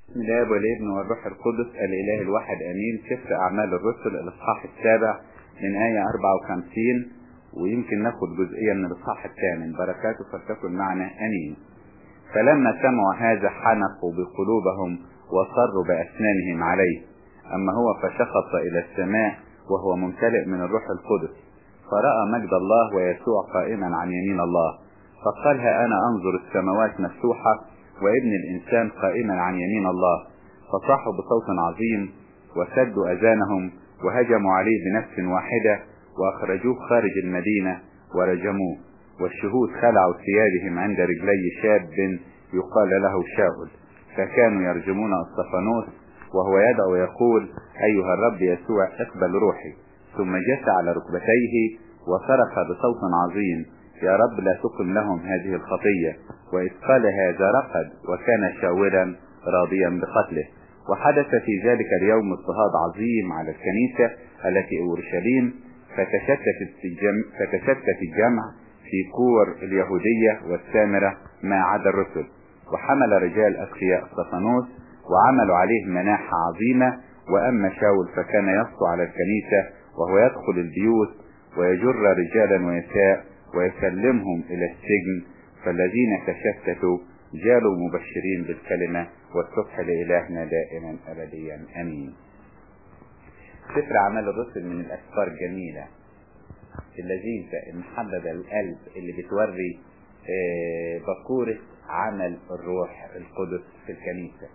بسم الله والابن والروح القدس الاله الواحد امين سفر اعمال الرسل الاصحاح السابع من آية 54 ويمكن ناخد جزئية من الاصحاح الثامن بركاته فلتكن معنا امين فلما سمعوا هذا حنقوا بقلوبهم وصروا باسنانهم عليه اما هو فشخص الى السماء وهو ممتلئ من الروح القدس فرأى مجد الله ويسوع قائما عن يمين الله فقال ها انا انظر السماوات مفتوحة وابن الإنسان قائما عن يمين الله فصاحوا بصوت عظيم وسدوا أذانهم وهجموا عليه بنفس واحدة وأخرجوه خارج المدينة ورجموه والشهود خلعوا ثيابهم عند رجلي شاب يقال له شاول فكانوا يرجمون اسطفانوس وهو يدعو يقول أيها الرب يسوع اقبل روحي ثم جث على ركبتيه وصرخ بصوت عظيم يا رب لا تقم لهم هذه الخطية وإذ قال هذا رقد وكان شاورا راضيا بقتله وحدث في ذلك اليوم اضطهاد عظيم على الكنيسة التي أورشليم فتشتت الجمع, فتشتت الجمع في كور اليهودية والسامرة ما عدا الرسل وحمل رجال أتقياء اسطفانوس وعملوا عليه مناحة عظيمة وأما شاول فكان يسطو على الكنيسة وهو يدخل البيوت ويجر رجالا ونساء ويسلمهم إلى السجن فالذين تشتتوا جالوا مبشرين بالكلمة والصبح لإلهنا دائما أبديا أمين سفر أعمال الرسل من الأسفار الجميلة اللذيذة المحببة القلب اللي بتوري بكورة عمل الروح القدس في الكنيسة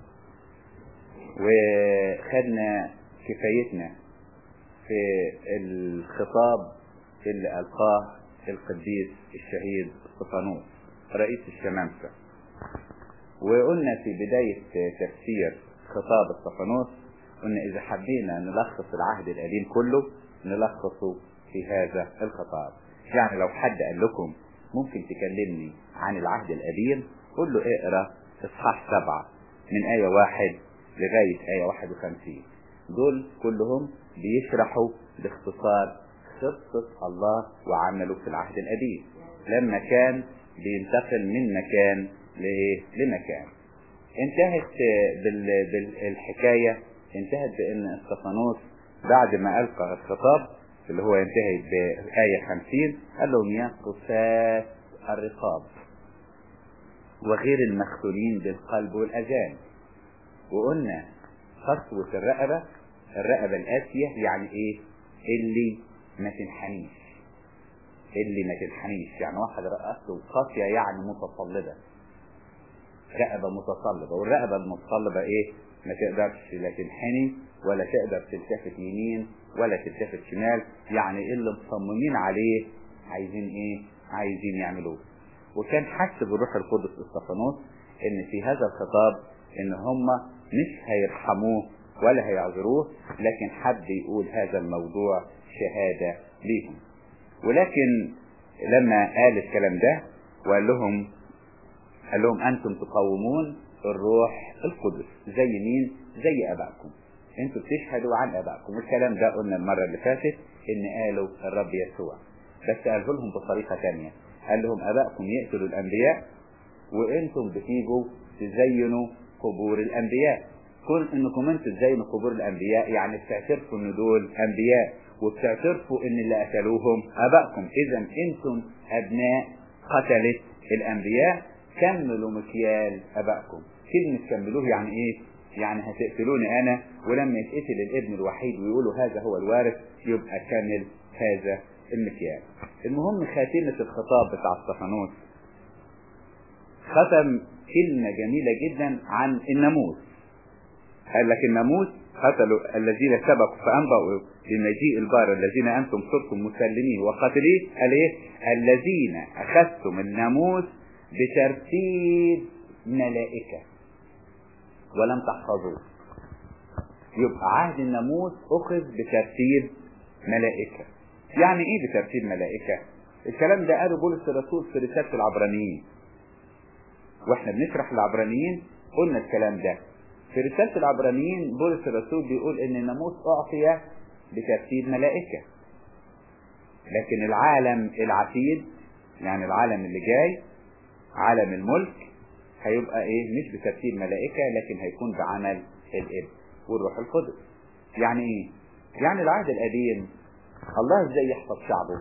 وخدنا كفايتنا في الخطاب اللي ألقاه القديس الشهيد اسطفانوس رئيس الشمامسة وقلنا في بداية تفسير خطاب اسطفانوس قلنا إذا حبينا نلخص العهد القديم كله نلخصه في هذا الخطاب يعني لو حد قال لكم ممكن تكلمني عن العهد القديم قل له اقرا اصحاح سبعة من آية واحد لغاية آية واحد وخمسين دول كلهم بيشرحوا باختصار قصة الله وعمله في العهد القديم لما كان بينتقل من مكان لإيه؟ لمكان انتهت بالحكاية انتهت بأن استفانوس بعد ما ألقى الخطاب اللي هو ينتهي بآية خمسين قال لهم يا قساة الرقاب وغير المختونين بالقلب والأذان وقلنا قسوة الرقبة الرقبة القاسية يعني ايه اللي ما تنحنيش اللي ما تنحنيش يعني واحد رقبته قاسية يعني متصلبة رقبة متصلبة والرقبة المتصلبة ايه ما تقدرش لا تنحني ولا تقدر تلتفت يمين ولا تلتفت شمال يعني اللي مصممين عليه عايزين ايه عايزين يعملوه وكان حس بالروح القدس استفانوس ان في هذا الخطاب ان هم مش هيرحموه ولا هيعذروه لكن حد يقول هذا الموضوع شهادة ليهم ولكن لما قال الكلام ده وقال لهم قال لهم أنتم تقومون الروح القدس زي مين زي أبائكم أنتم بتشهدوا عن أبائكم والكلام ده قلنا المرة اللي فاتت إن قالوا الرب يسوع بس قاله لهم بطريقة تانية قال لهم أبائكم يقتلوا الأنبياء وأنتم بتيجوا تزينوا قبور الأنبياء كون انكم انتوا تزينوا قبور الانبياء يعني بتعترفوا ان دول انبياء وبتعترفوا ان اللي قتلوهم ابائكم اذا انتم ابناء قتلت الانبياء كملوا مكيال ابائكم كلمة كملوه يعني ايه يعني هتقتلوني انا ولما يتقتل الابن الوحيد ويقولوا هذا هو الوارث يبقى كامل هذا المكيال المهم خاتمة الخطاب بتاع استفانوس ختم كلمة جميلة جدا عن الناموس قال لك الناموس قتلوا الذين سبقوا فأنبأوا بمجيء البار الذين أنتم صرتم مسلمين وقاتليه قال إيه الذين أخذتم الناموس بترتيب ملائكة ولم تحفظوه يبقى عهد الناموس أخذ بترتيب ملائكة يعني إيه بترتيب ملائكة الكلام ده قاله بولس الرسول في رسالة العبرانيين واحنا بنشرح العبرانيين قلنا الكلام ده في رسالة العبرانيين بولس الرسول بيقول ان الناموس اعطي بترتيب ملائكة لكن العالم العتيد يعني العالم اللي جاي عالم الملك هيبقى ايه مش بترتيب ملائكة لكن هيكون بعمل الاب والروح القدس يعني ايه يعني العهد القديم الله ازاي يحفظ شعبه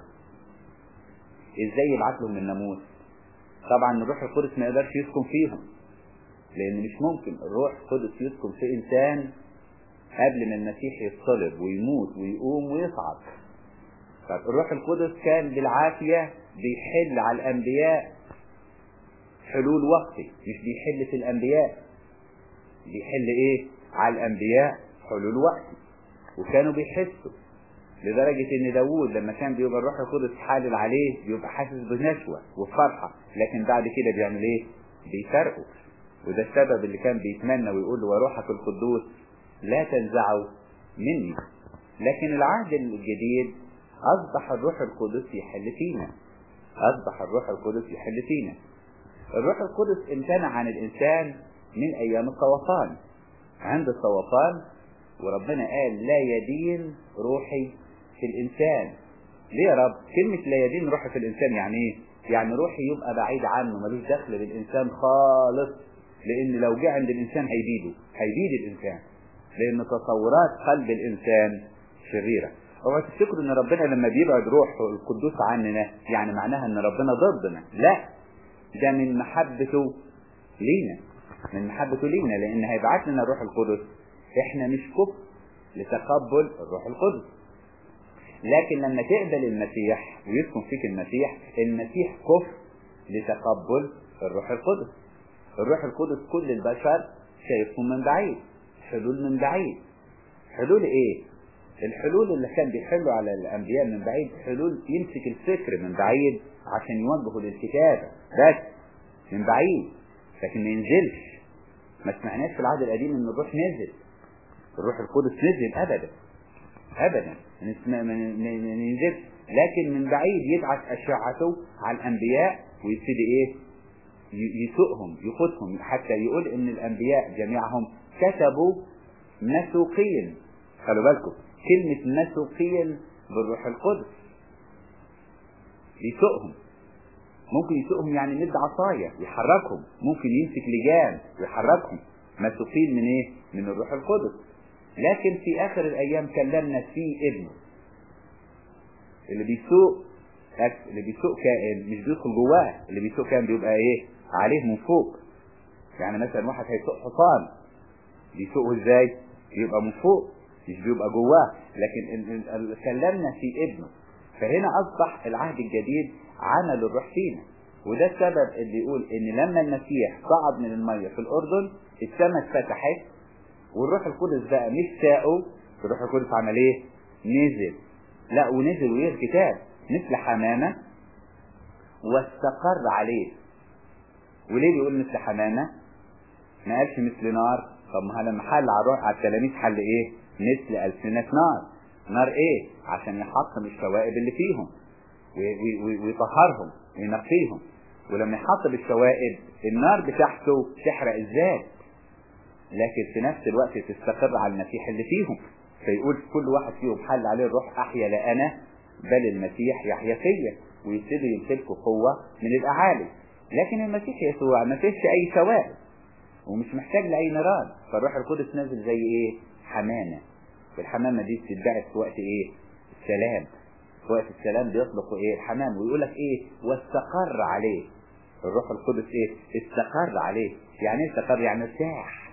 ازاي يبعت لهم الناموس طبعا الروح القدس ما يقدرش يسكن فيهم لان مش ممكن الروح القدس يسكن في انسان قبل ما المسيح يتصلب ويموت ويقوم ويصعد طب الروح القدس كان بالعافية بيحل على الانبياء حلول وقتي مش بيحل في الانبياء بيحل ايه على الانبياء حلول وقتي وكانوا بيحسوا لدرجة ان داوود لما كان بيبقى الروح القدس حالل عليه بيبقى حاسس بنشوة وفرحة لكن بعد كده بيعمل ايه بيفرقوا وده السبب اللي كان بيتمنى ويقول له وروحك القدوس لا تنزعوا مني لكن العهد الجديد اصبح الروح القدس يحل فينا اصبح الروح القدس يحل فينا الروح القدس امتنع عن الانسان من ايام الطوفان عند الطوفان وربنا قال لا يدين روحي في الانسان ليه يا رب كلمة لا يدين روحي في الانسان يعني ايه يعني روحي يبقى بعيد عنه ملوش دخل بالانسان خالص لان لو جه عند الانسان هيبيده هيبيد الانسان لان تصورات قلب الانسان شريرة اوعى تفتكروا ان ربنا لما بيبعد روحه القدوس عننا يعني معناها ان ربنا ضدنا لا ده من محبته لينا من محبته لينا لان هيبعت لنا الروح القدس احنا مش كفر لتقبل الروح القدس لكن لما تقبل المسيح ويسكن فيك المسيح المسيح كفر لتقبل الروح القدس الروح القدس كل البشر شايفهم من بعيد حلول من بعيد حلول ايه الحلول اللي كان بيحلوا على الانبياء من بعيد حلول يمسك الفكر من بعيد عشان يوجهه للكتابة بس من بعيد لكن ما ينزلش ما سمعناش في العهد القديم ان الروح نزل الروح القدس نزل ابدا ابدا ما ينزلش لكن من بعيد يبعث اشعته على الانبياء ويبتدي ايه يسوقهم يخدهم حتى يقول ان الانبياء جميعهم كتبوا مسوقيا خلوا بالكم كلمة مسوقيا بالروح القدس يسوقهم ممكن يسوقهم يعني مد عصاية يحركهم ممكن يمسك لجان ويحركهم مسوقين من ايه من الروح القدس لكن في اخر الايام كلمنا في ابنه اللي بيسوق اللي بيسوق كائن مش بيدخل جواه اللي بيسوق كائن بيبقى ايه عليه من فوق يعني مثلا واحد هيسوق حصان بيسوقه ازاي بيبقى من فوق مش بيبقى جواه لكن كلمنا في ابنه فهنا اصبح العهد الجديد عمل الروح فينا وده السبب اللي يقول ان لما المسيح صعد من المية في الاردن السماء اتفتحت والروح القدس بقى مش ساقه الروح القدس عمل ايه نزل لا ونزل ويه الكتاب مثل حمامة واستقر عليه وليه بيقول مثل حمامة ما قالش مثل نار طب ما لما حل على الروح على التلاميذ حل ايه مثل ألسنة نار نار ايه عشان يحطم الشوائب اللي فيهم ويطهرهم وينقيهم ولما يحطم الشوائب النار بتاعته تحرق الذات لكن في نفس الوقت تستقر على المسيح اللي فيهم فيقول كل واحد فيهم حل عليه الروح احيا لا انا بل المسيح يحيا فيا ويبتدوا يمتلكوا قوة من الاعالي لكن المسيح يسوع ما فيش اي شوائب ومش محتاج لاي نيران فالروح القدس نازل زي ايه حمامة والحمامة دي بتتبعت في وقت ايه السلام في وقت السلام بيطلقوا ايه الحمام ويقول لك ايه واستقر عليه الروح القدس ايه استقر عليه يعني ايه استقر يعني ارتاح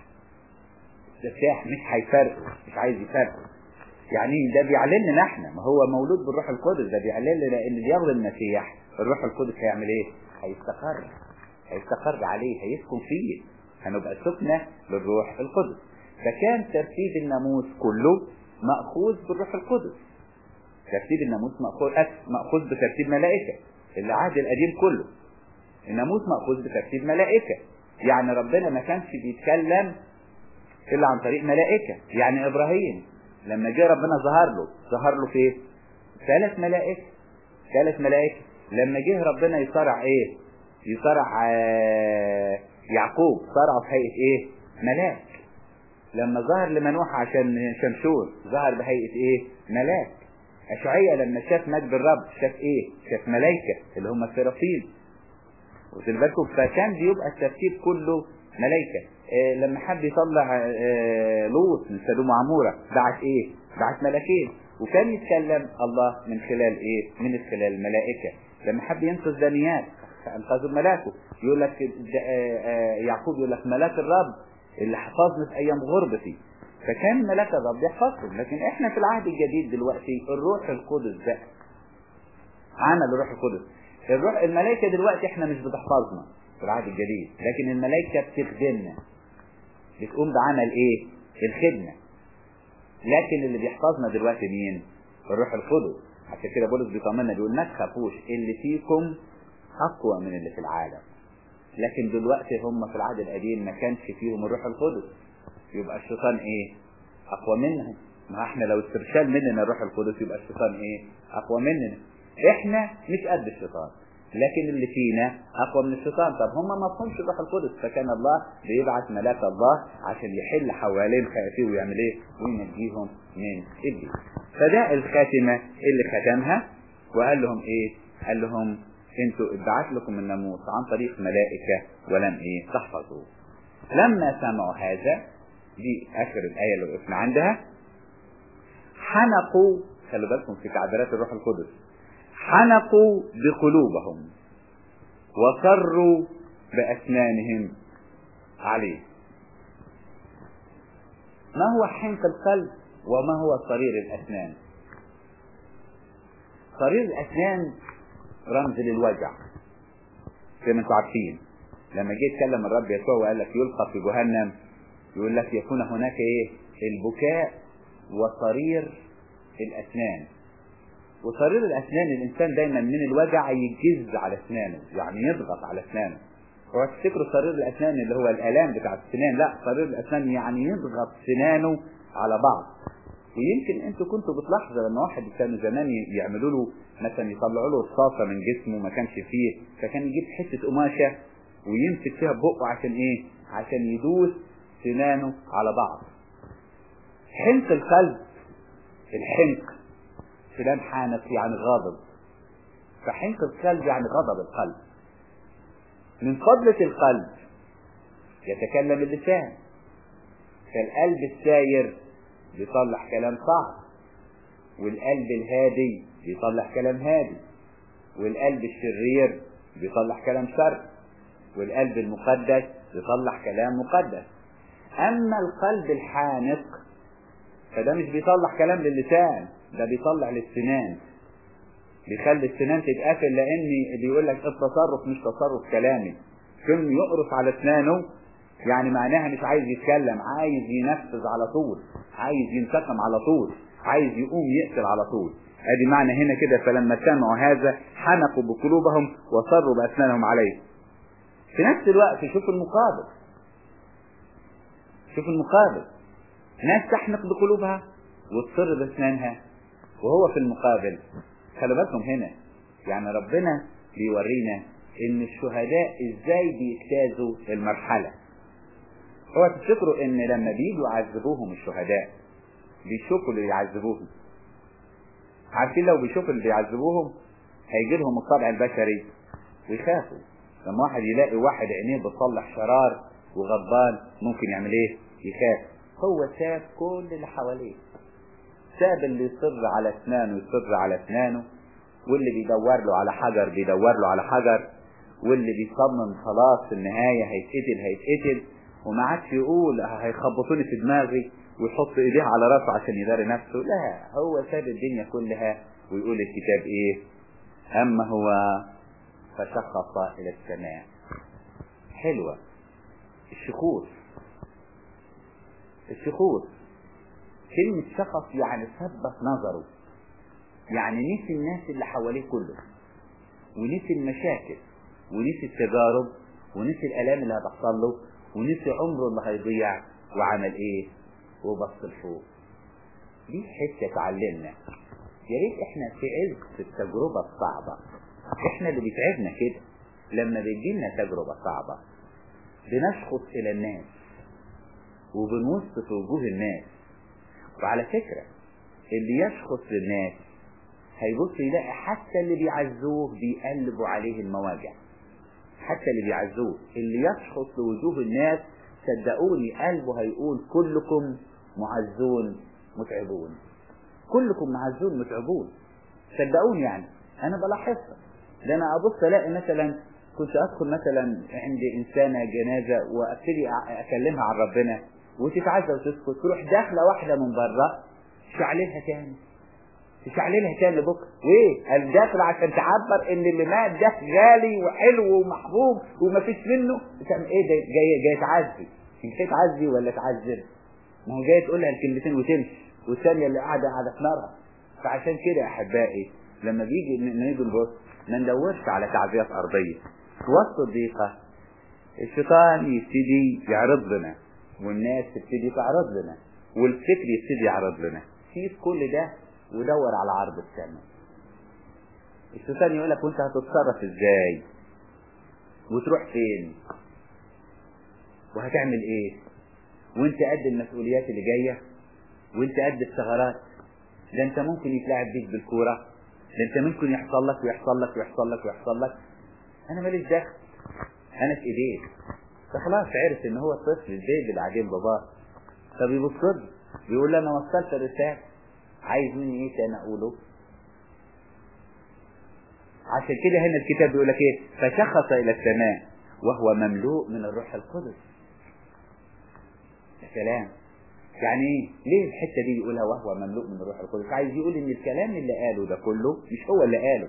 ارتاح مش هيفرقه مش عايز يفرقه يعني ده بيعلن لنا احنا ما هو مولود بالروح القدس ده بيعلن لنا ان اللي ياخد المسيح الروح القدس هيعمل ايه هيستقر هيستقر عليه هيسكن فيه هنبقى سكنة للروح القدس فكان ترتيب الناموس كله مأخوذ بالروح القدس ترتيب الناموس مأخوذ مأخوذ بترتيب ملائكة العهد القديم كله الناموس مأخوذ بترتيب ملائكة يعني ربنا ما كانش بيتكلم إلا عن طريق ملائكة يعني إبراهيم لما جه ربنا ظهر له ظهر له في ثلاث ملائكة ثلاث ملائكة لما جه ربنا يصارع ايه يصارع آه يعقوب صارعه في هيئة ايه ملاك لما ظهر لمنوح عشان شمشون ظهر بهيئة ايه ملاك أشعية لما شاف مجد الرب شاف ايه شاف ملايكة اللي هم السرافيل واخد بالكم فكان بيبقى الترتيب كله ملائكة آه لما حب يطلع آه لوط من سدوم وعمورة بعت ايه بعت ملكين وكان يتكلم الله من خلال ايه من خلال الملائكة لما حب ينقذ دانيال انقذوا ملاكه يقول لك يعقوب يقول لك ملاك الرب اللي حفظني في ايام غربتي فكان ملاك الرب يحفظهم لكن احنا في العهد الجديد دلوقتي الروح القدس بقى عمل الروح القدس الروح الملائكه دلوقتي احنا مش بتحفظنا في العهد الجديد لكن الملائكه بتخدمنا بتقوم بعمل ايه الخدمه لكن اللي بيحفظنا دلوقتي مين الروح القدس عشان كده بولس بيطمنا بيقول ما تخافوش اللي فيكم اقوى من اللي في العالم لكن دلوقتي هم في العهد القديم ما كانش فيهم الروح القدس يبقى الشيطان ايه اقوى منهم ما احنا لو استرشال مننا الروح القدس يبقى الشيطان ايه اقوى مننا احنا مش قد الشيطان لكن اللي فينا اقوى من الشيطان طب هم ما فهمش الروح القدس فكان الله بيبعث ملاك الله عشان يحل حوالين خائفيه ويعمل ايه وينجيهم من ابليس فده الخاتمه اللي ختمها وقال لهم ايه قال لهم انتوا اتبعت لكم الناموس عن طريق ملائكه ولم ايه تحفظوه لما سمعوا هذا دي اخر الايه اللي وقفنا عندها حنقوا خلوا بالكم في تعبيرات الروح القدس حنقوا بقلوبهم وصروا بأسنانهم عليه ما هو حنق القلب وما هو صرير الأسنان صرير الأسنان رمز للوجع زي ما انتم عارفين لما جه يتكلم الرب يسوع وقال لك يلقى في جهنم يقول لك يكون هناك ايه البكاء وصرير الأسنان وصرير الأسنان الإنسان دايما من الوجع يجز على أسنانه يعني يضغط على أسنانه هو تفتكروا صرير الأسنان اللي هو الآلام بتاع السنان لا صرير الأسنان يعني يضغط سنانه على بعض ويمكن انتوا كنتوا بتلاحظوا لما واحد كانوا زمان يعملوا له مثلا يطلعوا له الصافة من جسمه ما كانش فيه فكان يجيب حتة قماشة ويمسك فيها بقه عشان ايه عشان يدوس سنانه على بعض حنق القلب الحنق فلان حانق يعني غاضب فحنق القلب يعني غضب القلب من فضلة القلب يتكلم اللسان فالقلب الساير بيطلع كلام صعب والقلب الهادي بيطلع كلام هادي والقلب الشرير بيطلع كلام شر والقلب المقدس بيطلع كلام مقدس اما القلب الحانق فده مش بيطلع كلام للسان ده بيطلع للسنان بيخلي السنان تتقفل لان بيقول لك التصرف مش تصرف كلامي كل يقرص على اسنانه يعني معناها مش عايز يتكلم عايز ينفذ على طول عايز ينتقم على طول عايز يقوم يقتل على طول ادي معنى هنا كده فلما سمعوا هذا حنقوا بقلوبهم وصروا باسنانهم عليه في نفس الوقت شوف المقابل شوف المقابل ناس تحنق بقلوبها وتصر باسنانها وهو في المقابل خلي بالكم هنا يعني ربنا بيورينا ان الشهداء ازاي بيجتازوا المرحلة هو تفتكروا ان لما بيجوا يعذبوهم الشهداء بيشوفوا اللي يعذبوهم عارفين لو بيشوفوا اللي بيعذبوهم هيجي لهم الطبع البشري ويخافوا لما واحد يلاقي واحد عينيه بتصلح شرار وغضبان ممكن يعمل ايه يخاف هو ساب كل اللي حواليه ساب اللي يصر على اسنانه يصر على اسنانه واللي بيدور له على حجر بيدور له على حجر واللي بيصمم خلاص في النهاية هيتقتل هيتقتل وما عادش يقول هيخبطوني في دماغي ويحط ايديه على راسه عشان يداري نفسه لا هو ساب الدنيا كلها ويقول الكتاب ايه اما هو فشخص الى السماء حلوة الشخوص الشخوص كلمة شخص يعني ثبت نظره يعني نسي الناس اللي حواليه كله ونسي المشاكل ونسي التجارب ونسي الالام اللي هتحصل له ونسي عمره اللي هيضيع وعمل ايه وبص لفوق دي حته تعلمنا يا ريت احنا في عز التجربه الصعبه احنا اللي بيتعبنا كده لما بتجيلنا تجربه صعبه بنشخص الى الناس وبنوصف في وجوه الناس وعلى فكره اللي يشخص للناس هيبص يلاقي حتى اللي بيعزوه بيقلبوا عليه المواجع حتى اللي بيعزوه اللي يشخص لوجوه الناس صدقوني قلبه هيقول كلكم معزون متعبون كلكم معزون متعبون صدقوني يعني انا بلاحظها ده انا ابص الاقي مثلا كنت ادخل مثلا عند انسانه جنازه وابتدي اكلمها عن ربنا وتتعزى وتسكت تروح داخله واحده من بره تشعللها تاني تشعللها تاني بكره وايه الداخل عشان تعبر ان اللي مات ده غالي وحلو ومحبوب ومفيش منه تعمل ايه ده جاي جاي تعزي انت جاي تعزي ولا تعذر ما هو جاي تقولها الكلمتين وتمشي والثانيه اللي قاعده قاعده في نارها فعشان كده يا احبائي لما بيجي نيجي نبص ما ندورش على تعزيات ارضيه في وسط الضيقه الشيطان يبتدي يعرض لنا والناس تبتدي تعرض لنا والفكر يبتدي يعرض لنا سيب كل ده ودور على عرض السماء الشيطان يقول لك وانت هتتصرف ازاي وتروح فين وهتعمل ايه وانت قد المسؤوليات اللي جايه وانت قد الثغرات ده انت ممكن يتلعب بيك بالكوره ده انت ممكن يحصل لك ويحصل لك ويحصل لك ويحصل لك انا ماليش دخل انا في ايديه فخلاص عرف ان هو الطفل البيبي اللي عاجين باباه فبيبص له بيقول له انا وصلت الرساله عايز مني ايه تاني اقوله عشان كده هنا الكتاب بيقول لك ايه فشخص الى السماء وهو مملوء من الروح القدس يا سلام يعني ايه ليه الحته دي يقولها وهو مملوء من الروح القدس عايز يقول ان الكلام اللي قاله ده كله مش هو اللي قاله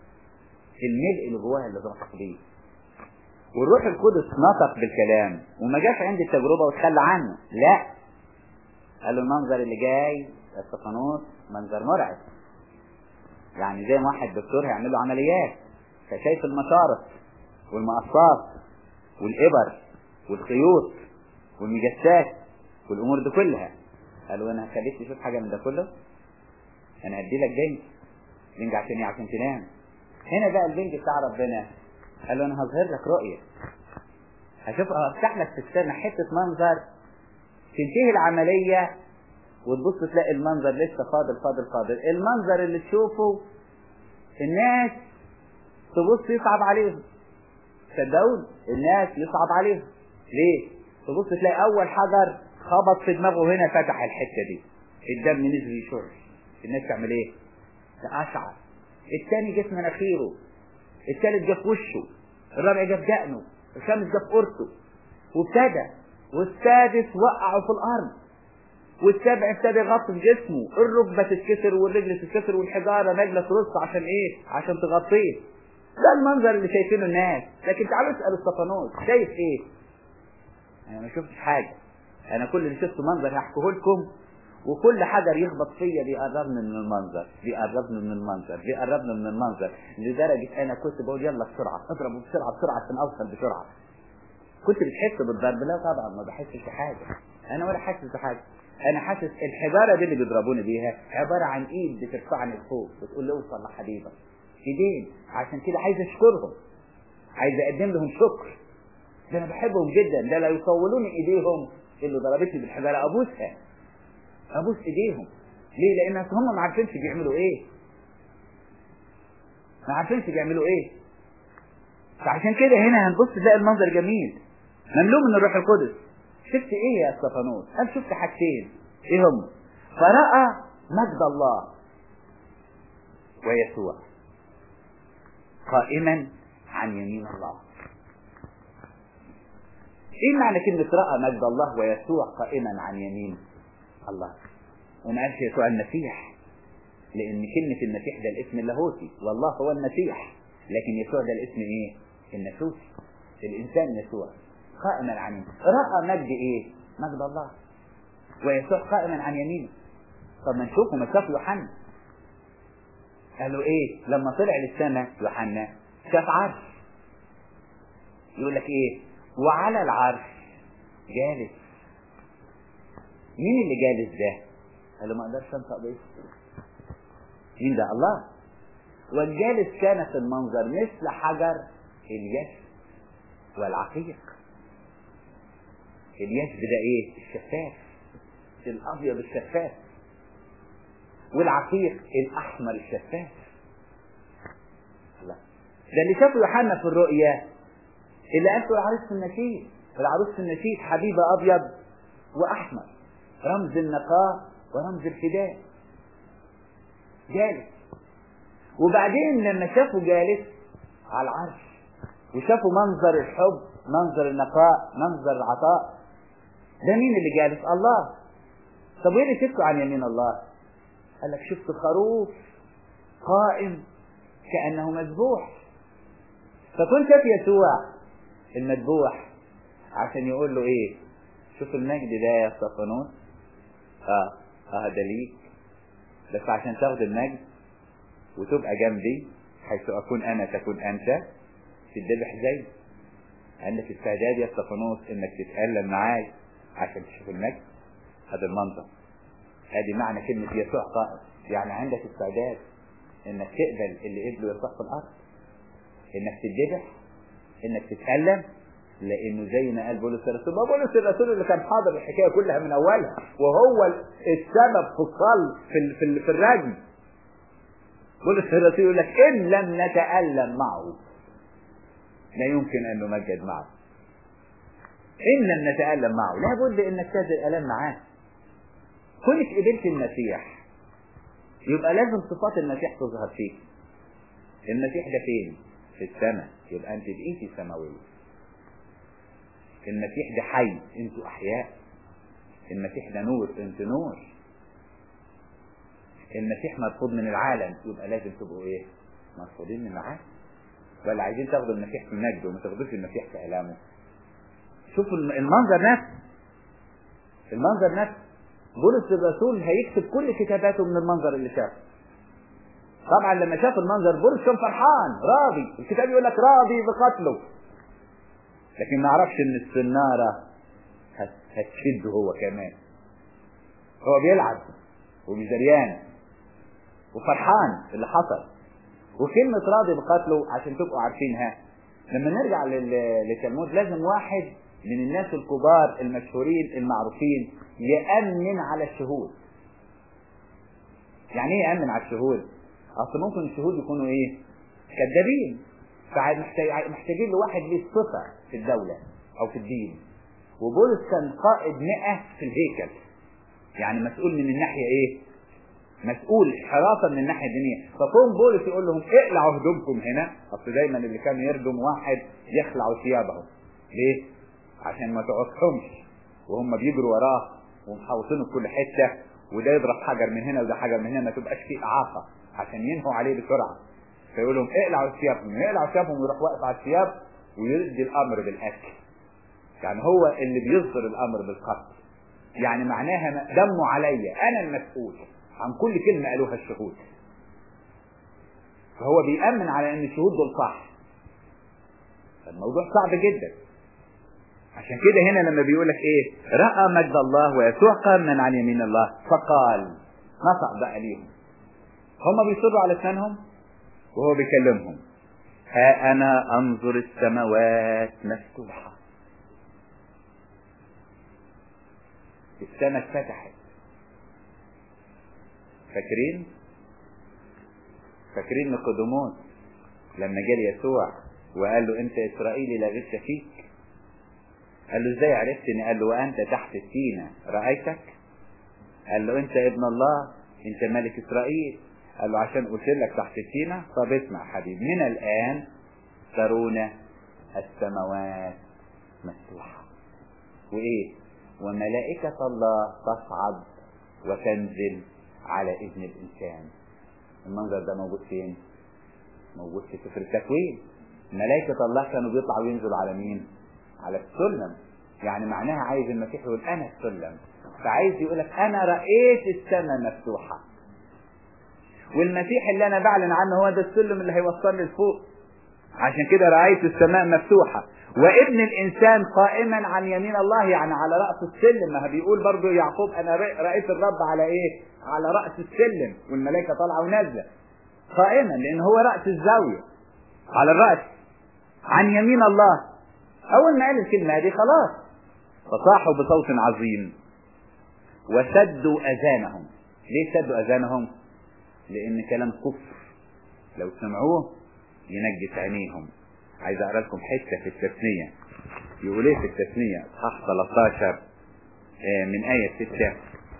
الملء اللي جواه اللي نطق بيه والروح القدس نطق بالكلام وما جاش عند التجربه وتخلى عنه لا قال له المنظر اللي جاي السقنوط منظر مرعب يعني زي ما واحد دكتور هيعمل له عمليات فشايف المشارط والمقصات والإبر والخيوط والمجسات والأمور دي كلها قالوا أنا هخليك تشوف حاجة من ده كله أنا هدي لك بنج بنج عشان إيه عشان تنام هنا بقى البنج بتاع ربنا قال له أنا هظهر لك رؤية هشوف هفتح لك في السنة حتة منظر تنتهي العملية وتبص تلاقي المنظر لسه فاضل فاضل فاضل المنظر اللي تشوفه الناس تبص يصعب عليهم صدقوني الناس يصعب عليهم ليه تبص تلاقي اول حجر خبط في دماغه هنا فتح الحته دي الدم نزل يشر الناس تعمل ايه تقشعر الثاني جه في مناخيره الثالث جه في وشه الرابع جه في دقنه الخامس جه في قرصه وابتدى والسادس وقعه في الارض والسابع ابتدى يغطي جسمه الركبه تتكسر والرجل تتكسر والحجاره نجله ترص عشان ايه عشان تغطيه ده المنظر اللي شايفينه الناس لكن تعالوا اسالوا الصفانوس شايف ايه انا ما شفتش حاجه انا كل اللي شفته منظر هحكيه لكم وكل حجر يخبط فيا بيقربني من المنظر بيقربني من المنظر بيقربني من المنظر لدرجه انا كنت بقول يلا بسرعه اضربوا بسرعه بسرعه عشان اوصل بسرعه كنت بتحس بالضرب لا طبعا ما بحسش بحاجه انا ولا حاسس بحاجه انا حاسس الحجاره دي اللي بيضربوني بيها عباره عن ايد بترفعني لفوق بتقول لي اوصل لحبيبك ايدين عشان كده عايز اشكرهم عايز اقدم لهم شكر ده انا بحبهم جدا ده لا يطولوني ايديهم اللي ضربتني بالحجاره ابوسها ابوس ايديهم ليه لان هم ما عارفينش بيعملوا ايه ما عارفينش بيعملوا ايه فعشان كده هنا هنبص تلاقي المنظر جميل مملوء من الروح القدس شفت ايه يا استفانوس قال شفت حاجتين ايه هم فرأى مجد الله ويسوع قائما عن يمين الله ايه معنى كلمة رأى مجد الله ويسوع قائما عن يمين الله وما قالش يسوع المسيح لان كلمة المسيح ده الاسم اللاهوتي والله هو المسيح لكن يسوع ده الاسم ايه الناسوتي الانسان يسوع قائما عن يمينه رأى مجد ايه مجد الله ويسوع قائما عن يمينه طب ما نشوفه ما شاف يوحنا قالوا ايه لما طلع للسماء يوحنا شاف عرش يقول لك ايه وعلى العرش جالس مين اللي جالس ده قال له ما اقدرش انطق باسمه مين ده الله والجالس كان في المنظر مثل حجر اليشب والعقيق اليشب ده ايه الشفاف الابيض الشفاف والعقيق الاحمر الشفاف الله ده اللي شافه يوحنا في الرؤيا اللي قالته العروس في النشيد العروس في النشيد حبيبة أبيض وأحمر رمز النقاء ورمز الفداء جالس وبعدين لما شافوا جالس على العرش وشافوا منظر الحب منظر النقاء منظر العطاء ده مين اللي جالس الله طب وايه اللي شفتوا عن يمين الله قال لك شفت خروف قائم كأنه مذبوح فكنت شاف يسوع المذبوح عشان يقول له ايه شوف المجد ده يا صفانوس اه اه ده ليك بس عشان تاخد المجد وتبقى جنبي حيث اكون انا تكون انت تتذبح زي عندك استعداد يا صفانوس انك تتألم معاي عشان تشوف المجد هذا المنظر هذه معنى كلمة يسوع قائم يعني عندك استعداد انك تقبل اللي قبله يرتاح في الارض انك تتذبح انك تتألم لانه زي ما قال بولس الرسول ما بولس الرسول اللي كان حاضر الحكايه كلها من اولها وهو السبب في الصل في ال- في, ال- في الرجم بولس الرسول يقول لك ان لم نتألم معه لا يمكن ان نمجد معه ان لم نتألم معه لابد انك تجد الالام معاه كونك قبلت المسيح يبقى لازم صفات المسيح تظهر فيك المسيح ده فين في السماء يبقى انت بقيتي سماويه المسيح ده حي انتوا احياء المسيح ده نور انت نور المسيح مرفوض من العالم يبقى لازم تبقوا ايه مرفوضين من العالم ولا عايزين تاخدوا المسيح في مجده وما تاخدوش المسيح في الامه شوفوا المنظر نفسه المنظر نفسه بولس الرسول هيكتب كل كتاباته من المنظر اللي شافه طبعا لما شاف المنظر بولس كان فرحان راضي الكتاب يقول لك راضي بقتله لكن ما عرفش ان السنارة هت- هتشده هو كمان هو بيلعب وبيزريان وفرحان اللي حصل وكلمة راضي بقتله عشان تبقوا عارفينها لما نرجع لل- للتلمود لازم واحد من الناس الكبار المشهورين المعروفين يأمن على الشهود يعني ايه يأمن على الشهود اصل ممكن الشهود يكونوا ايه كذابين فمحتاج- محتاجين لواحد ليه صفة في الدولة او في الدين وبولس كان قائد مئة في الهيكل يعني مسؤول من الناحية ايه مسؤول حراسة من الناحية الدينية فكون بولس يقول لهم اقلعوا هدومكم هنا اصل دايما اللي كان يردم واحد يخلعوا ثيابهم ليه عشان ما تقعدهمش وهم بيجروا وراه ومحوطينه في كل حتة وده يضرب حجر من هنا وده حجر من هنا ما تبقاش فيه إعاقة عشان ينهوا عليه بسرعة فيقول لهم اقلعوا ثيابكم يقلعوا ثيابهم ويروح واقف على الثياب ويدي الأمر بالأكل يعني هو اللي بيصدر الأمر بالقتل يعني معناها دمه عليا أنا المسؤول عن كل كلمة قالوها الشهود فهو بيأمن على أن الشهود دول صح الموضوع صعب جدا عشان كده هنا لما بيقول لك ايه راى مجد الله ويسوع قائما عن يمين الله فقال نطق بقى ليهم هم بيصروا على لسانهم وهو بيكلمهم ها انا انظر السماوات مفتوحه السماء اتفتحت فاكرين فاكرين نيقوديموس لما جه يسوع وقال له انت اسرائيلي لا غش فيك قال له ازاي عرفتني قال له وانت تحت التينة رأيتك قال له انت ابن الله انت ملك اسرائيل قال له عشان قلت لك تحت التينة طب اسمع حبيبي من الان ترون السماوات مفتوحة وايه وملائكة الله تصعد وتنزل على ابن الانسان المنظر ده موجود فين موجود في سفر التكوين ملائكة الله كانوا بيطلعوا وينزلوا على مين على السلم يعني معناها عايز المسيح يقول انا السلم فعايز يقول لك انا رأيت السماء مفتوحة والمسيح اللي انا بعلن عنه هو ده السلم اللي هيوصلني لفوق عشان كده رأيت السماء مفتوحة وابن الانسان قائما عن يمين الله يعني على رأس السلم ما بيقول برضو يعقوب انا رأيت الرب على ايه على رأس السلم والملائكة طالعة ونازلة قائما لان هو رأس الزاوية على الرأس عن يمين الله اول ما قال الكلمة دي خلاص فصاحوا بصوت عظيم وسدوا اذانهم ليه سدوا اذانهم لان كلام كفر لو سمعوه ينجس عينيهم عايز اقرا لكم حته في التثنيه يقول ايه في التثنيه اصحاح 13 من آية 6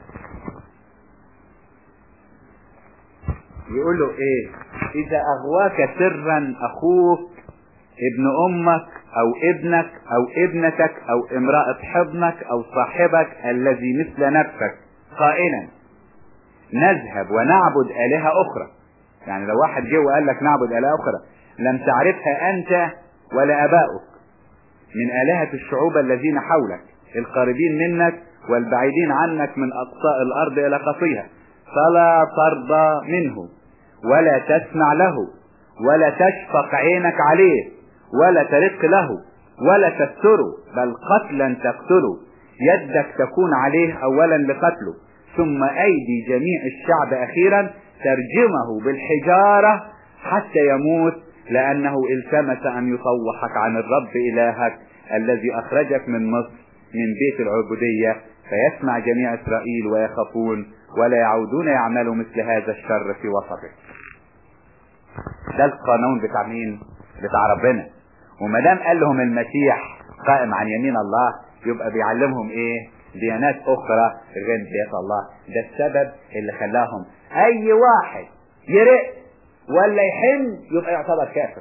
يقول له ايه اذا اغواك سرا اخوك ابن امك او ابنك او ابنتك او امرأة حضنك او صاحبك الذي مثل نفسك قائلا نذهب ونعبد آلهة أخرى يعني لو واحد جه وقال لك نعبد آلهة أخرى لم تعرفها أنت ولا أباؤك من آلهة الشعوب الذين حولك القريبين منك والبعيدين عنك من أقصاء الأرض إلى قصيها فلا ترضى منه ولا تسمع له ولا تشفق عينك عليه ولا ترق له ولا تستره بل قتلا تقتله يدك تكون عليه أولا لقتله ثم أيدي جميع الشعب أخيرا ترجمه بالحجارة حتى يموت لأنه التمس أن يطوحك عن الرب إلهك الذي أخرجك من مصر من بيت العبودية فيسمع جميع إسرائيل ويخافون ولا يعودون يعملوا مثل هذا الشر في وسطك ده القانون بتاع مين بتاع ربنا وما دام قال لهم المسيح قائم عن يمين الله يبقى بيعلمهم ايه ديانات اخرى غير ديانات الله ده السبب اللي خلاهم اي واحد يرق ولا يحن يبقى يعتبر كافر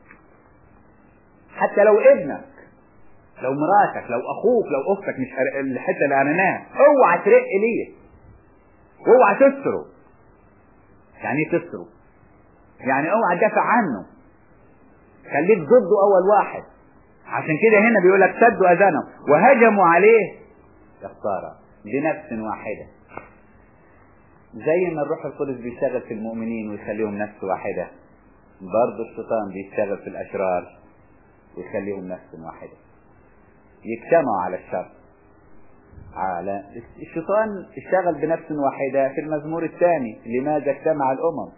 حتى لو ابنك لو مراتك لو اخوك لو اختك مش الحته اللي قريناها اوعى ترق ليه اوعى تسره يعني ايه تسره يعني اوعى تدافع عنه خليك ضده اول واحد عشان كده هنا بيقول لك سدوا اذانهم وهجموا عليه يا خساره بنفس واحده زي ما الروح القدس بيشتغل في المؤمنين ويخليهم نفس واحده برضه الشيطان بيشتغل في الاشرار ويخليهم نفس واحده يجتمعوا على الشر على الشيطان اشتغل بنفس واحدة في المزمور الثاني لماذا اجتمع الأمم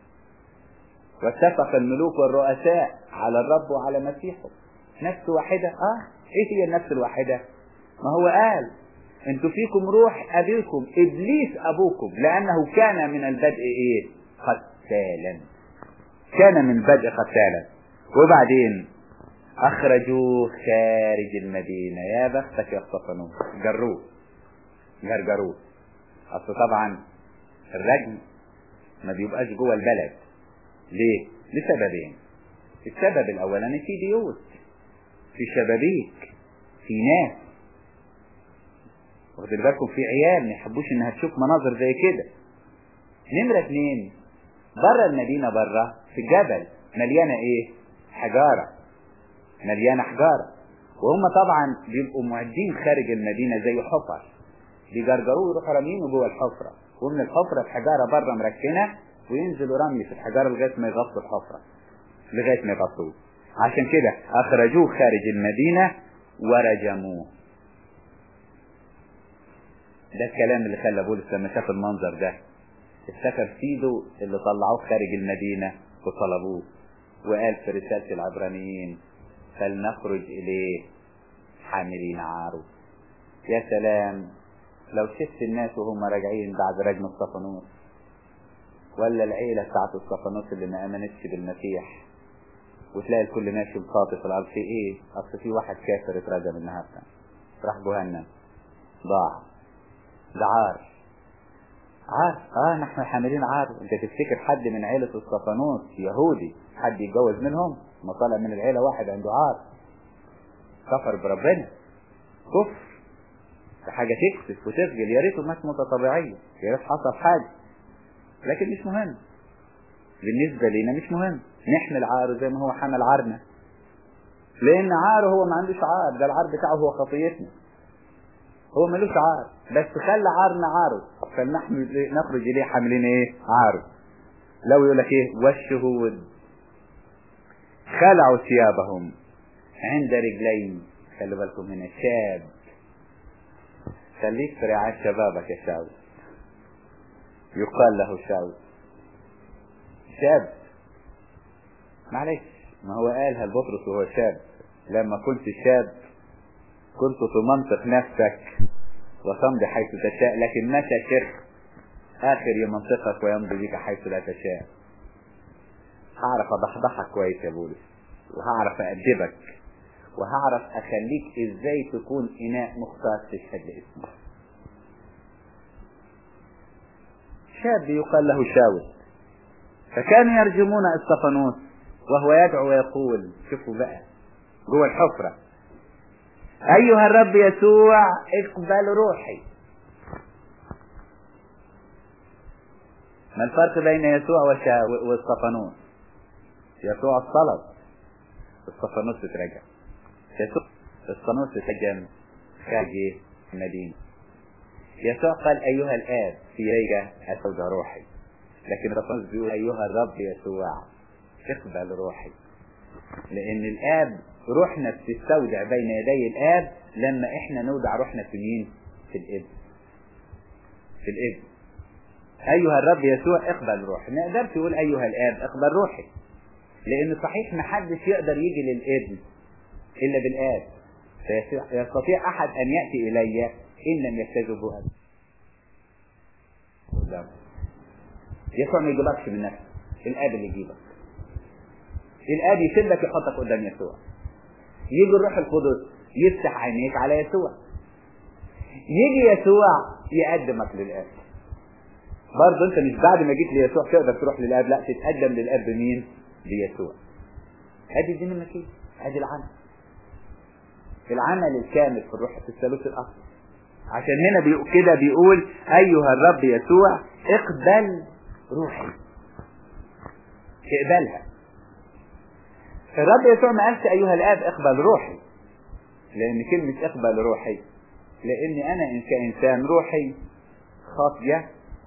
واتفق الملوك والرؤساء على الرب وعلى مسيحه نفس واحدة اه ايه هي النفس الواحدة ما هو قال انتوا فيكم روح ابيكم ابليس ابوكم لانه كان من البدء ايه قتالا كان من البدء قتالا وبعدين اخرجوه خارج المدينة يا بختك يا اختصنوه جروه جرجروه اصل طبعا الرجم ما بيبقاش جوه البلد ليه لسببين السبب الاولاني في بيوت في شبابيك في ناس واخد بالكم في عيال ما يحبوش انها تشوف مناظر زي كده نمرة اتنين بره المدينة بره في الجبل مليانة ايه حجارة مليانة حجارة وهم طبعا بيبقوا معدين خارج المدينة زي حفر بيجرجروه يروحوا رامينه جوه الحفرة ومن الحفرة في حجارة بره مركنة وينزلوا رمي في الحجارة لغاية ما يغطوا الحفرة لغاية ما يغطوه عشان كده أخرجوه خارج المدينة ورجموه ده الكلام اللي خلى بولس لما شاف المنظر ده افتكر سيده اللي طلعوه خارج المدينة وطلبوه وقال في رسالة العبرانيين فلنخرج إليه حاملين عاره يا سلام لو شفت الناس وهم راجعين بعد رجم الصفنوس ولا العيلة بتاعت الصفنوس اللي ما امنتش بالمسيح وتلاقي الكل ماشي بخاطف في الارض في ايه اصل في واحد كافر اترجم النهارده راح جهنم ضاع ده عار عار اه نحن حاملين عار انت تفتكر حد من عيلة الصفنوس يهودي حد يتجوز منهم ما طالع من العيلة واحد عنده عار كفر بربنا كفر ده حاجة تكسف وتخجل يا ريته مات موتة طبيعية يا ريت حصل حاجة لكن مش مهم بالنسبة لنا مش مهم نحمل عاره زي ما هو حمل عارنا لأن عاره هو ما عندوش عار ده العار بتاعه هو خطيتنا هو ملوش عار بس خلى عارنا عاره فنحن نخرج إليه حاملين إيه عاره لو يقول لك إيه والشهود خلعوا ثيابهم عند رجلين خلي بالكم هنا شاب خليك في رعاية شبابك يا شاول يقال له شاول شاب معلش ما هو قالها لبطرس وهو شاب لما كنت شاب كنت تمنطق نفسك وتمضي حيث تشاء لكن متى شرك آخر يمنطقك ويمضي بك حيث لا تشاء هعرف أضحضحك كويس يا بولس وهعرف أدبك وهعرف أخليك إزاي تكون إناء مختار تشهد لاسمه شاب يقال له شاول فكانوا يرجمون اسطفانوس وهو يدعو ويقول شوفوا بقى جوه الحفرة أيها الرب يسوع اقبل روحي ما الفرق بين يسوع واستفانوس يسوع الصلب استفانوس اترجم يسوع استفانوس اترجم خارج المدينة يسوع قال أيها الآب في ريجة أستودع روحي لكن استفانوس بيقول أيها الرب يسوع اقبل روحي لأن الآب روحنا بتستودع بين يدي الآب لما إحنا نودع روحنا في مين؟ في الابن في الابن أيها الرب يسوع اقبل روحي ما يقدرش يقول أيها الآب اقبل روحي لأن صحيح ما حدش يقدر يجي للابن إلا بالآب فيستطيع أحد أن يأتي إلي إن لم يستجبوا أب يسوع ما يجيبكش من نفسه الآب اللي يجيبك الآب يشدك يحطك قدام يسوع يجي الروح القدس يفتح عينيك على يسوع يجي يسوع يقدمك للآب برضه انت مش بعد ما جيت ليسوع تقدر تروح للآب لا تتقدم للآب بمين بيسوع ادي دي المكين ادي العمل العمل الكامل في الروح في الثالوث الاصلي عشان هنا بيقول كده بيقول ايها الرب يسوع اقبل روحي اقبلها الرب يسوع ما قالش ايها الاب اقبل روحي لان كلمة اقبل روحي لاني انا كانسان روحي خاطية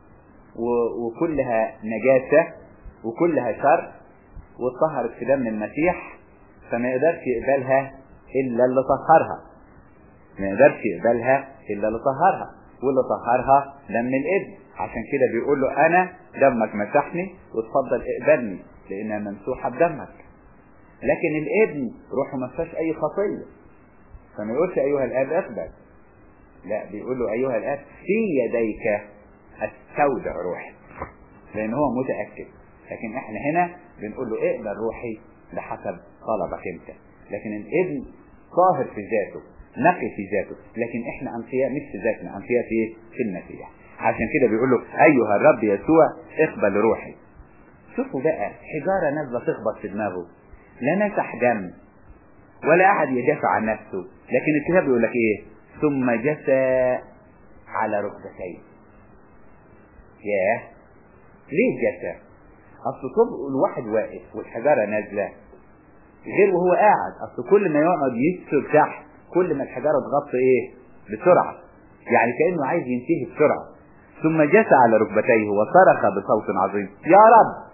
وكلها نجاسة وكلها شر واتطهرت في دم المسيح فما يقدرش يقبلها الا اللي طهرها ما يقدرش يقبلها الا اللي طهرها واللي طهرها دم الابن عشان كده بيقول له انا دمك مسحني وتفضل اقبلني لانها ممسوحه بدمك لكن الابن روحه ما فيهاش اي خطيه فما يقولش ايها الاب اقبل لا بيقول له ايها الاب في يديك استودع روحي لان هو متاكد لكن احنا هنا بنقول له اقبل روحي بحسب طلبك انت لكن الابن طاهر في ذاته نقي في ذاته لكن احنا انقياء مش في ذاتنا انقياء في في المسيح عشان كده بيقول له ايها الرب يسوع اقبل روحي شوفوا بقى حجاره نازله تخبط في دماغه لا مسح دم ولا احد يدافع عن نفسه لكن الكتاب بيقول لك ايه ثم جثى على ركبتيه ياه ليه جثى اصل طب الواحد واقف والحجاره نازله غير وهو قاعد اصل كل ما يقعد يسر تحت كل ما الحجاره تغطي ايه بسرعه يعني كانه عايز ينتهي بسرعه ثم جثى على ركبتيه وصرخ بصوت عظيم يا رب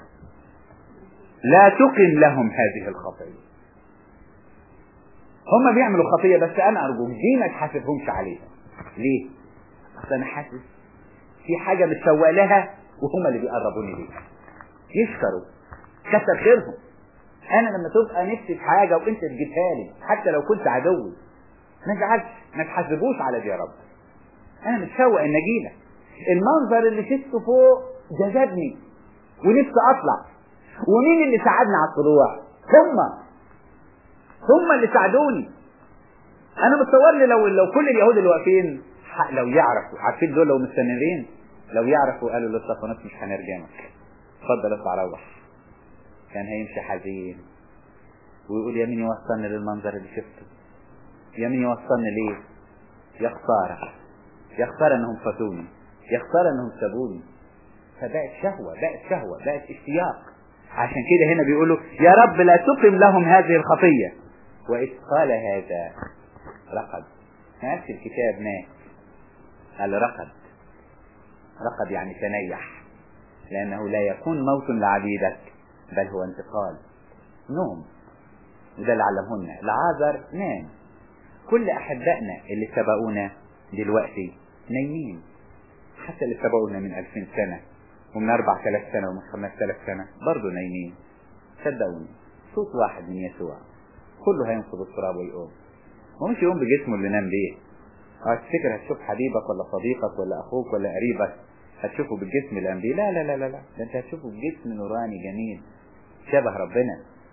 لا تقم لهم هذه الخطيه هم بيعملوا خطيه بس انا ارجوك دي ما تحاسبهمش عليها ليه اصل انا حاسس في حاجه متسوق لها وهم اللي بيقربوني ليها يشكروا كتر خيرهم انا لما تبقى نفسي في حاجه وانت تجيبها لي حتى لو كنت عدوي ما تزعلش ما تحاسبوش على دي يا رب انا متشوق ان اجيلك المنظر اللي شفته فوق جذبني ونفسي اطلع ومين اللي ساعدني على الطلوع هم هم اللي ساعدوني انا متصور لي لو لو كل اليهود اللي واقفين لو يعرفوا عارفين دول لو مستمرين لو يعرفوا قالوا للصفانات مش هنرجمك اتفضل اطلع روح كان هيمشي حزين ويقول يا مين يوصلني للمنظر اللي شفته يا مين يوصلني ليه يا خسارة يا خسارة انهم فاتوني يا خسارة انهم سابوني فبقت شهوة بقت شهوة بقت اشتياق عشان كده هنا بيقولوا يا رب لا تقم لهم هذه الخطية وإذ قال هذا رقد ما نفس الكتاب مات قال رقد رقد يعني تنيح لأنه لا يكون موت لعبيدك بل هو انتقال نوم وده اللي علمهن العازر نام كل أحبائنا اللي سبقونا دلوقتي نايمين حتى اللي سبقونا من ألفين سنة ومن أربع ثلاث سنة ومن خمس ثلاث سنة برضه نايمين صدقوني صوت واحد من يسوع كله هينصب التراب ويقوم ومش يقوم بجسمه اللي نام بيه هتفتكر هتشوف حبيبك ولا صديقك ولا أخوك ولا قريبك هتشوفه بالجسم اللي قام بيه لا لا لا لا لا ده انت هتشوفه بجسم نوراني جميل شبه ربنا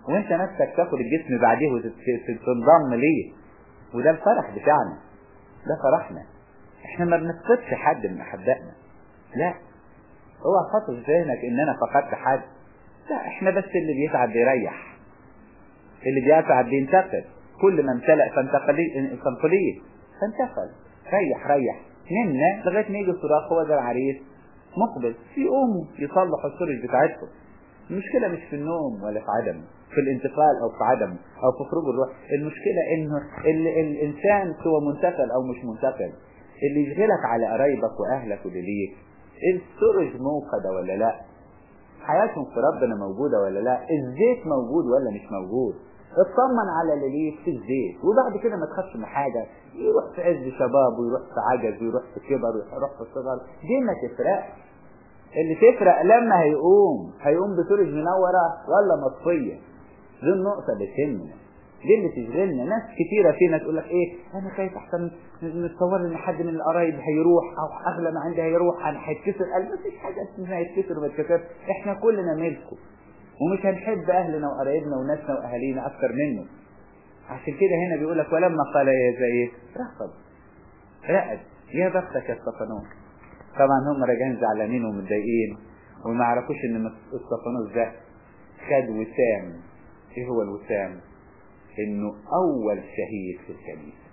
وانت نفسك تاخد الجسم بعديه وتنضم ليه وده الفرح بتاعنا ده فرحنا احنا ما بنفقدش حد من احبائنا لا اوعى تحط في ذهنك ان انا فقدت حد لا احنا بس اللي بيتعب بيريح اللي بيتعب بينتقل كل ما امتلأ فانتقليه فانتقل ريح ريح نمنا لغايه ما يجي الصراخ هو ده العريس مقبل في قوموا يصلحوا السرج بتاعتهم المشكله مش في النوم ولا في عدمه في الانتقال او في عدمه او في خروج الروح المشكله انه ال الانسان سوى منتقل او مش منتقل اللي يشغلك على قرايبك واهلك واللي ليك السرج موقده ولا لا حياتهم في ربنا موجوده ولا لا الزيت موجود ولا مش موجود اطمن على اللي ليك في الزيت وبعد كده ما تخافش من حاجه يروح في عز شباب ويروح في عجز ويروح في كبر ويروح في صغر دي ما تفرقش اللي تفرق لما هيقوم هيقوم بسرج منوره ولا مطفيه دي النقطه اللي تهمنا دي اللي تشغلنا ناس كتيرة فينا تقول لك ايه انا خايف احسن نتصور ان حد من القرايب هيروح او اغلى ما عندي هيروح انا هيتكسر قلب مفيش حاجة اسمها يتكسر وما يتكسرش احنا كلنا ملكه ومش هنحب اهلنا وقرايبنا وناسنا واهالينا اكتر منه عشان كده هنا بيقول لك ولما قال يا زي رقب رقد يا بختك يا استفانوس طبعا هم راجعين زعلانين ومتضايقين وما يعرفوش ان استفانوس ده خد وسام ايه هو الوسام انه اول شهيد في الكنيسة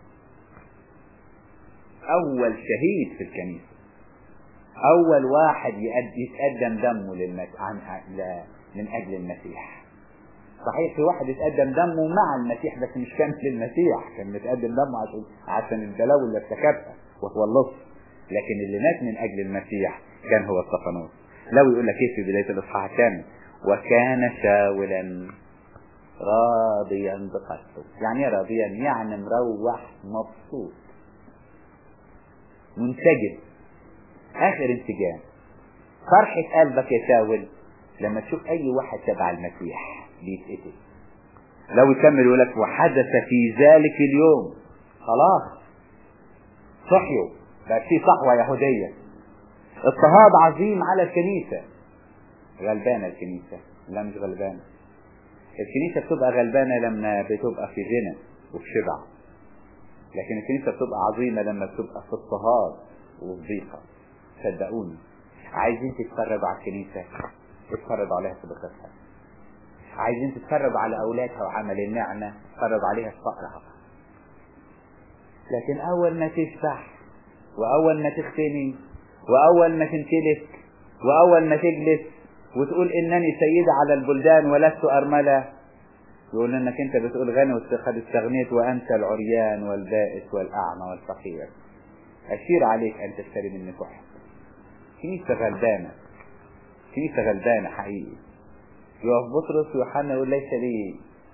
اول شهيد في الكنيسة اول واحد يتقدم دمه للمس... عن... ل... من اجل المسيح صحيح في واحد يتقدم دمه مع المسيح بس مش كان للمسيح كان متقدم دمه عشان عشان البلاوي اللي ارتكبها وهو اللص لكن اللي مات من اجل المسيح كان هو استفانوس لو يقول لك ايه في بدايه الاصحاح الثامن وكان شاولا راضيا بقتله يعني ايه راضيا يعني مروح مبسوط منسجم اخر انسجام فرحة قلبك يا شاول لما تشوف اي واحد تبع المسيح بيتقتل لو يكمل يقول لك وحدث في ذلك اليوم خلاص صحيوا بقى في صحوة يهودية اضطهاد عظيم على الكنيسة غلبانة الكنيسة لا مش غلبانة الكنيسة بتبقى غلبانة لما بتبقى في غنى وفي شبع لكن الكنيسة بتبقى عظيمة لما بتبقى في اضطهاد وفي ضيقة صدقوني عايزين تتفرجوا على الكنيسة اتفرجوا عليها في ضيقتها عايزين تتفرجوا على أولادها وعمل النعمة اتفرجوا عليها في فقرها لكن أول ما تشبع وأول ما تختني وأول ما تمتلك وأول ما تجلس وتقول إنني سيدة على البلدان ولست أرملة يقول إنك أنت بتقول غني وقد استغنيت وأنت العريان والبائس والأعمى والفقير أشير عليك أن تشتري مني كحل كنيسة غلبانة كنيسة غلبانة حقيقي يقف بطرس ويوحنا يقول ليس لي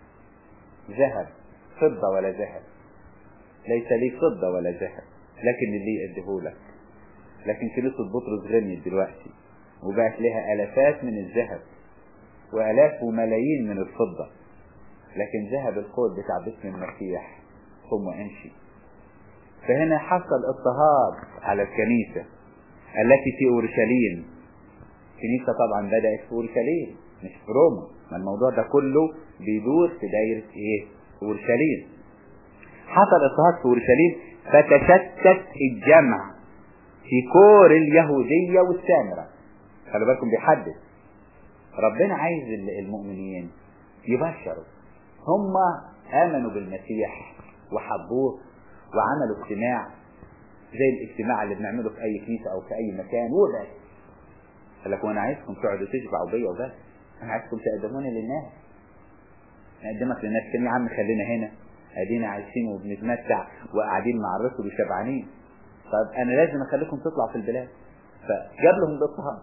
ذهب فضة ولا ذهب ليس لي فضة ولا ذهب لكن اللي أديهولك لكن كنيسة بطرس غنيت دلوقتي وبقت لها آلافات من الذهب وآلاف وملايين من الفضة لكن ذهب القول بتاع باسم المسيح ثم امشي فهنا حصل اضطهاد على الكنيسة التي في أورشليم الكنيسة طبعا بدأت في أورشليم مش في روما ما الموضوع ده كله بيدور في دايرة ايه أورشليم حصل اضطهاد في أورشليم فتشتت الجمع في كور اليهودية والسامرة خلي بالكم بيحدد ربنا عايز المؤمنين يبشروا هم آمنوا بالمسيح وحبوه وعملوا اجتماع زي الاجتماع اللي بنعمله في أي كنيسة أو في أي مكان وبس قال لك وأنا عايزكم تقعدوا تشبعوا بيا وبس أنا عايزكم تقدموني للناس نقدمك للناس كان يا عم خلينا هنا ادينا عايشين وبنتمتع وقاعدين مع الرسل وشبعانين طب انا لازم اخليكم تطلعوا في البلاد فجاب لهم الاضطهاد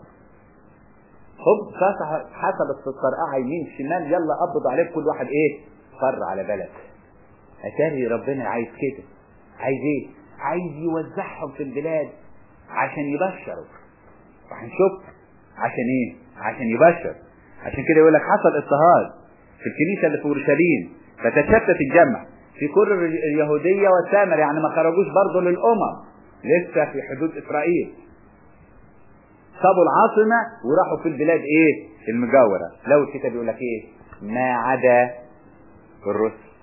هوب حصلت في الطرقعه يمين شمال يلا قبض عليك كل واحد ايه فر على بلد اتاري ربنا عايز كده عايز ايه عايز يوزعهم في البلاد عشان يبشروا وهنشوف عشان ايه عشان يبشر عشان كده يقول لك حصل اضطهاد في الكنيسه اللي في اورشليم فتشتت الجمع في كل اليهوديه والسامر يعني ما خرجوش برضه للامم لسه في حدود اسرائيل سابوا العاصمه وراحوا في البلاد ايه المجاوره لو الكتاب يقول لك ايه ما عدا الرسل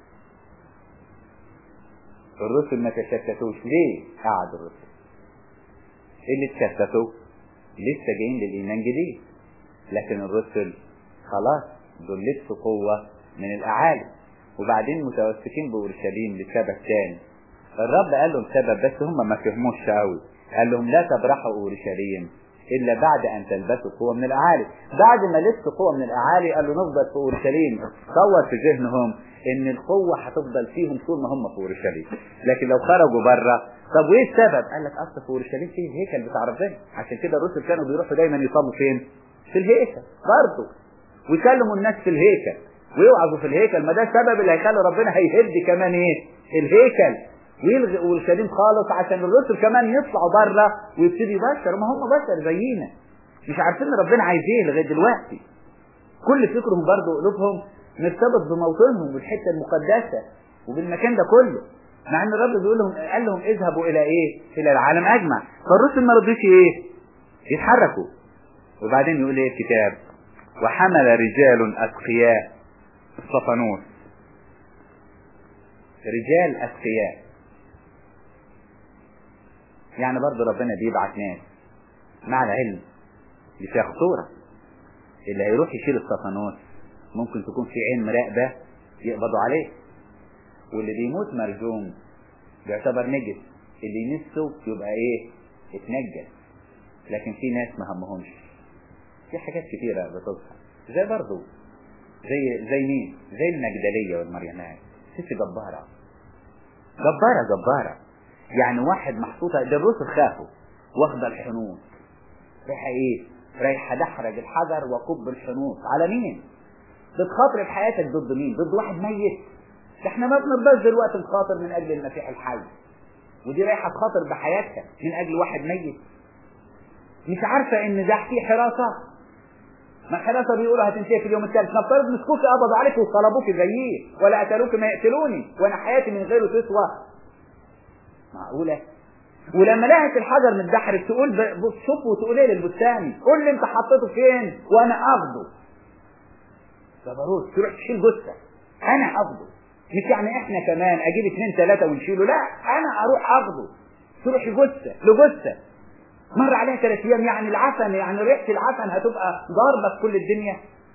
الرسل ما تشتتوش ليه قعد الرسل اللي اتشتتوا لسه جايين للايمان جديد لكن الرسل خلاص دول لسه قوة من الاعالي وبعدين متوسكين باورشليم لسبب تاني الرب قال لهم سبب بس هم ما فهموش قوي قال لهم لا تبرحوا اورشليم الا بعد ان تلبسوا قوه من الاعالي بعد ما لبسوا قوه من الاعالي قالوا نفضل في اورشليم تصور في ذهنهم ان القوه هتفضل فيهم طول ما هم في اورشليم لكن لو خرجوا بره طب وايه السبب قال لك اصل في اورشليم فيه الهيكل بتاع ربنا عشان كده الرسل كانوا بيروحوا دايما يصلوا فين في الهيكل برضه ويكلموا الناس في الهيكل ويوعظوا في الهيكل ما ده السبب اللي هيخلي ربنا هيهد كمان ايه الهيكل ويلغي اورشليم خالص عشان الرسل كمان يطلعوا بره ويبتدوا يبشروا ما هم بشر زينا مش عارفين ربنا عايز ايه لغايه دلوقتي كل فكرهم برضه قلوبهم مرتبط بموطنهم بالحته المقدسه وبالمكان ده كله مع ان الرب بيقول لهم قال لهم اذهبوا الى ايه؟ الى العالم اجمع فالرسل ما رضيش ايه؟ يتحركوا وبعدين يقول ايه الكتاب؟ وحمل رجال اتقياء الصفنوس رجال اتقياء يعني برضه ربنا بيبعت ناس مع العلم اللي فيها خطوره اللي هيروح يشيل الصفنوس ممكن تكون في عين مراقبه يقبضوا عليه واللي بيموت مرجوم بيعتبر نجس اللي ينسه يبقى ايه اتنجس لكن في ناس ما همهمش في حاجات كتيرة بتظهر زي برضه زي زي مين زي المجدلية والمريمات ست جبارة جبارة جبارة يعني واحد محطوطة ده الرسل خافوا واخدة الحنوط رايحة ايه رايحة دحرج الحجر وكب الحنوط على مين بتخاطر بحياتك ضد مين ضد واحد ميت ده احنا ما بنرضاش دلوقتي نخاطر من اجل المسيح الحي ودي رايحة تخاطر بحياتها من اجل واحد ميت مش عارفة ان ده في حراسة ما الحراسة بيقولوا هتنتهي في اليوم الثالث نفترض مسكوك قبضوا عليك وطلبوك زيي ولا قتلوك ما يقتلوني وانا حياتي من غيره تسوى معقولة ولما لقيت الحجر متدحرج تقول شوف وتقول ايه للبستاني قول لي انت حطيته فين وانا اخده جبروت تروح تشيل جثه انا اخده مش يعني احنا كمان اجيب اثنين ثلاثه ونشيله لا انا اروح اخده تروح جثه لجثه مر عليها ثلاث ايام يعني العفن يعني ريحه العفن هتبقى ضاربه في كل الدنيا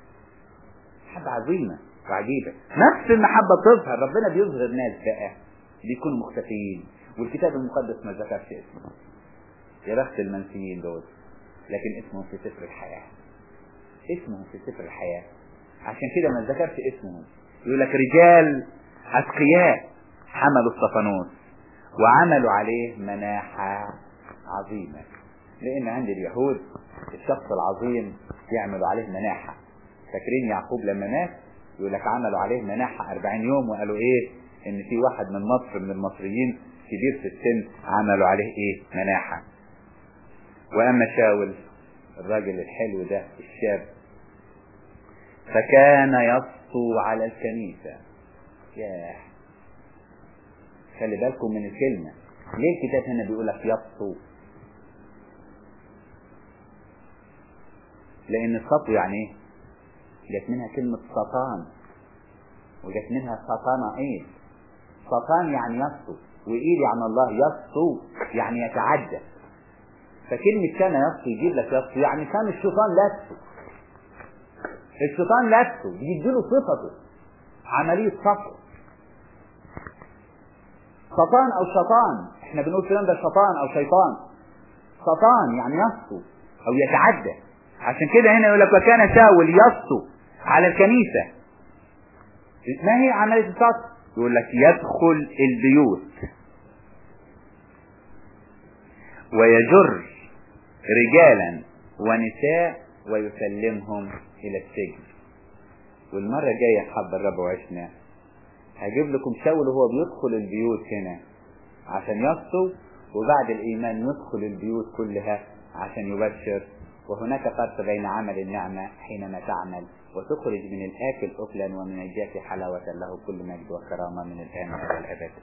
محبه عظيمه وعجيبه نفس المحبه بتظهر ربنا بيظهر ناس بقى بيكونوا مختفيين والكتاب المقدس ما ذكرش اسمه يا بخت المنسيين دول لكن اسمهم في سفر الحياه اسمهم في سفر الحياه عشان كده ما ذكرش اسمهم يقول لك رجال اتقياء حملوا الصفنوس وعملوا عليه مناحة عظيمة لأن عند اليهود الشخص العظيم يعملوا عليه مناحة فاكرين يعقوب لما مات يقول لك عملوا عليه مناحة 40 يوم وقالوا إيه إن في واحد من مصر من المصريين كبير في السن عملوا عليه إيه مناحة وأما شاول الراجل الحلو ده الشاب فكان يسطو على الكنيسة ياه خلي بالكم من الكلمة ليه الكتاب هنا بيقول لك يسطو لأن السطو يعني ايه جت منها كلمة سطان وجت منها سطان ايد سطان يعني يسطو وإيد يعني الله يسطو يعني يتعدى فكلمة كان يسطو يجيب لك يسطو يعني كان الشيطان لسه الشيطان لبسه بيديله صفته عملية سطو سطان او شيطان احنا بنقول الكلام ده شيطان او شيطان سطان يعني يسطو او يتعدى عشان كده هنا يقول لك وكان شاول يسطو على الكنيسة ما هي عملية السطو يقول لك يدخل البيوت ويجر رجالا ونساء ويسلمهم الى السجن والمرة الجاية حب الرب وعشنا هجيب لكم شاول وهو بيدخل البيوت هنا عشان يسطو وبعد الايمان يدخل البيوت كلها عشان يبشر وهناك فرق بين عمل النعمة حينما تعمل وتخرج من الآكل أكلا ومن الجاف حلاوة له كل مجد وكرامة من الآن إلى الأبد